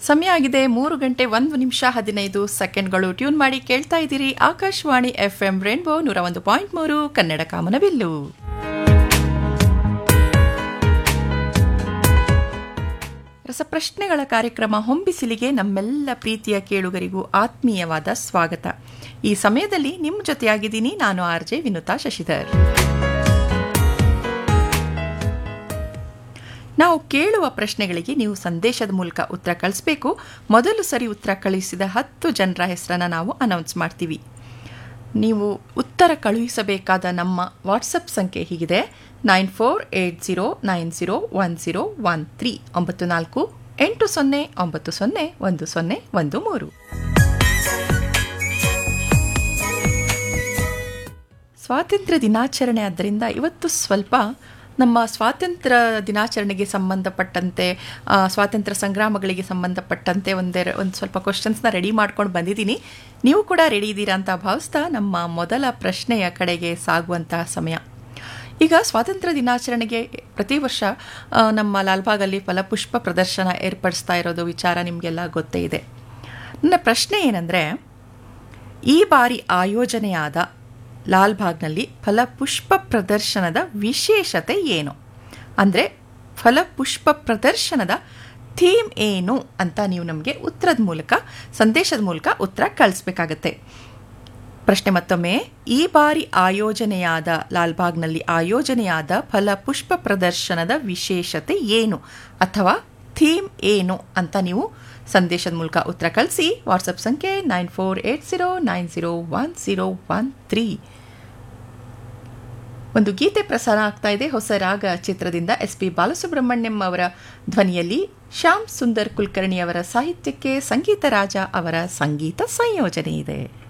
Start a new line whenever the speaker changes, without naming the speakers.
ಸಮಯ ಆಗಿದೆ ಮೂರು ಗಂಟೆ ಒಂದು ನಿಮಿಷ ಹದಿನೈದು ಸೆಕೆಂಡ್ಗಳು ಟ್ಯೂನ್ ಮಾಡಿ ಕೇಳ್ತಾ ಇದ್ದೀರಿ ಆಕಾಶವಾಣಿ ಎಫ್ ಎಂ ರೇನ್ಬೋ ನೂರ ಒಂದು ಪಾಯಿಂಟ್ ಮೂರು ಕನ್ನಡ ಕಾಮನಬಿಲ್ಲು ರಸಪ್ರಶ್ನೆಗಳ ಕಾರ್ಯಕ್ರಮ ಹೊಂಬಿಸಿಲಿಗೆ ನಮ್ಮೆಲ್ಲ ಪ್ರೀತಿಯ ಕೇಳುಗರಿಗೂ ಆತ್ಮೀಯವಾದ ಸ್ವಾಗತ ಈ ಸಮಯದಲ್ಲಿ ನಿಮ್ಮ ಜೊತೆಯಾಗಿದ್ದೀನಿ ನಾನು ಆರ್ ಜೆ ವಿನುತಾ ಶಶಿಧರ್ ನಾವು ಕೇಳುವ ಪ್ರಶ್ನೆಗಳಿಗೆ ನೀವು ಸಂದೇಶದ ಮೂಲಕ ಉತ್ತರ ಕಳಿಸ್ಬೇಕು ಮೊದಲು ಸರಿ ಉತ್ತರ ಕಳುಹಿಸಿದ ಹತ್ತು ಜನರ ಹೆಸರನ್ನು ನಾವು ಅನೌನ್ಸ್ ಮಾಡ್ತೀವಿ ನೀವು ಉತ್ತರ ಕಳುಹಿಸಬೇಕಾದ ನಮ್ಮ ವಾಟ್ಸಪ್ ಸಂಖ್ಯೆ ಹೀಗಿದೆ nine four eight zero nine zero one zero one three ಒಂಬತ್ತು ನಾಲ್ಕು ಎಂಟು ಸೊನ್ನೆ ಒಂಬತ್ತು ಸೊನ್ನೆ ಒಂದು ಸೊನ್ನೆ ಒಂದು ಮೂರು ಸ್ವಾತಂತ್ರ್ಯ ದಿನಾಚರಣೆ ಆದ್ದರಿಂದ ಇವತ್ತು ಸ್ವಲ್ಪ ನಮ್ಮ ಸ್ವಾತಂತ್ರ್ಯ ದಿನಾಚರಣೆಗೆ ಸಂಬಂಧಪಟ್ಟಂತೆ ಆ, ಸ್ವಾತಂತ್ರ್ಯ ಸಂಗ್ರಾಮಗಳಿಗೆ ಸಂಬಂಧಪಟ್ಟಂತೆ ಒಂದೆರ ಒಂದು ಸ್ವಲ್ಪ ಕ್ವಶನ್ಸ್ನ ರೆಡಿ ಮಾಡ್ಕೊಂಡು ಬಂದಿದ್ದೀನಿ ನೀವು ಕೂಡ ರೆಡಿ ಇದ್ದೀರಾ ಅಂತ ಭಾವಿಸ್ತಾ ನಮ್ಮ ಮೊದಲ ಪ್ರಶ್ನೆಯ ಕಡೆಗೆ ಸಾಗುವಂತಹ ಸಮಯ ಈಗ ಸ್ವಾತಂತ್ರ್ಯ ದಿನಾಚರಣೆಗೆ ಪ್ರತಿ ವರ್ಷ ಆ, ನಮ್ಮ ಲಾಲ್ಬಾಗಲ್ಲಿ ಫಲಪುಷ್ಪ ಪ್ರದರ್ಶನ ಏರ್ಪಡಿಸ್ತಾ ಇರೋದು ವಿಚಾರ ನಿಮಗೆಲ್ಲ ಗೊತ್ತೇ ಇದೆ ನನ್ನ ಪ್ರಶ್ನೆ ಏನಂದರೆ ಈ ಬಾರಿ ಆಯೋಜನೆಯಾದ ಲಾಲ್ಬಾಗ್ನಲ್ಲಿ ಫಲಪುಷ್ಪ ಪ್ರದರ್ಶನದ ವಿಶೇಷತೆ ಏನು ಅಂದರೆ ಫಲಪುಷ್ಪ ಪ್ರದರ್ಶನದ ಥೀಮ್ ಏನು ಅಂತ ನೀವು ನಮಗೆ ಉತ್ತರದ ಮೂಲಕ ಸಂದೇಶದ ಮೂಲಕ ಉತ್ತರ ಕಳಿಸ್ಬೇಕಾಗತ್ತೆ ಪ್ರಶ್ನೆ ಮತ್ತೊಮ್ಮೆ ಈ ಬಾರಿ ಆಯೋಜನೆಯಾದ ಲಾಲ್ಬಾಗ್ನಲ್ಲಿ ಆಯೋಜನೆಯಾದ ಫಲಪುಷ್ಪ ಪ್ರದರ್ಶನದ ವಿಶೇಷತೆ ಏನು ಅಥವಾ ಥೀಮ್ ಏನು ಅಂತ ನೀವು ಸಂದೇಶದ ಮೂಲಕ ಉತ್ತರ ಕಳಿಸಿ ವಾಟ್ಸಪ್ ಸಂಖ್ಯೆ nine four eight zero nine zero one zero one three ಒಂದು ಗೀತೆ ಪ್ರಸಾರ ಆಗ್ತಾ ಇದೆ ಹೊಸ ರಾಗ ಚಿತ್ರದಿಂದ ಎಸ್ ಪಿ ಬಾಲಸುಬ್ರಹ್ಮಣ್ಯಂ ಅವರ ಧ್ವನಿಯಲ್ಲಿ ಶ್ಯಾಮ್ ಸುಂದರ್ ಕುಲಕರ್ಣಿ ಅವರ ಸಾಹಿತ್ಯಕ್ಕೆ ಸಂಗೀತ ರಾಜ ಅವರ ಸಂಗೀತ ಸಂಯೋಜನೆ ಇದೆ